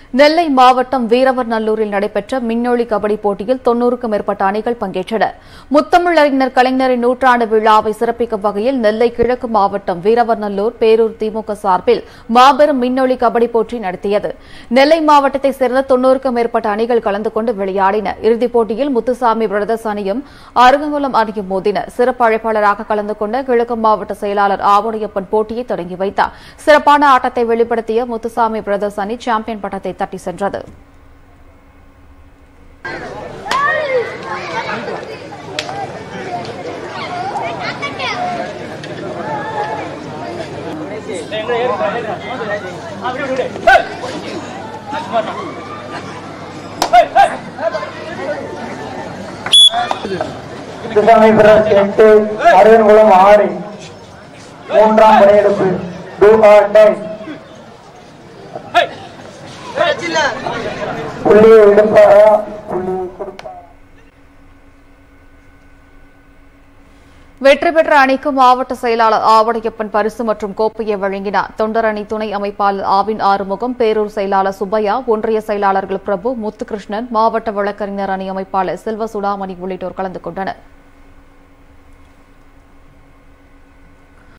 நெல்லை மாவட்டம் வீரவர்நல்லூரில் நடைபெற்ற மின்னொளி கபடி போட்டியில் தொன்னூறுக்கும் மேற்பட்ட அணிகள் பங்கேற்றன முத்தமிழறிஞர் கலைஞரின் நூற்றாண்டு விழாவை சிறப்பிக்கும் வகையில் நெல்லை கிழக்கு மாவட்டம் வீரவர்நல்லூர் பேரூர் திமுக சார்பில் மாபெரும் மின்னொளி கபடி போட்டி நடத்தியது நெல்லை மாவட்டத்தைச் சேர்ந்த தொன்னூறுக்கும் மேற்பட்ட அணிகள் கலந்து கொண்டு விளையாடின இறுதிப் போட்டியில் முத்துசாமி பிரதர்ஸ் அணியும் அருகங்குளம் அணியும் மோதின சிறப்பு அழைப்பாளராக கலந்து கொண்ட கிழக்கு மாவட்ட செயலாளர் ஆவுடையப்பன் போட்டியை தொடங்கி வைத்தார் சிறப்பான ஆட்டத்தை வெளிப்படுத்திய முத்துசாமி பிரதர்ஸ் அணி சாம்பியன் பட்டத்தை தட்டி சென்றது முத்துசாமி பிரதர்ஸ் எட்டு அருகன்குளம் ஆறு மூன்றாம் படையெடுப்பு டூ ஆர் டை புள்ளியை எடுப்பாரா புள்ளியை கொடுப்பாரா வெற்றி பெற்ற அணிக்கு மாவட்ட செயலாளர் ஆவடையப்பன் பரிசு மற்றும் கோப்பையை வழங்கினார் தொண்டர் அணி துணை அமைப்பாளர் ஆவின் ஆறுமுகம் பேரூர் செயலாளர் சுப்பையா ஒன்றிய செயலாளர்கள் பிரபு முத்துகிருஷ்ணன் மாவட்ட வழக்கறிஞர் அணி அமைப்பாளர் செல்வ சுடாமணி உள்ளிட்டோர் கலந்து கொண்டனர்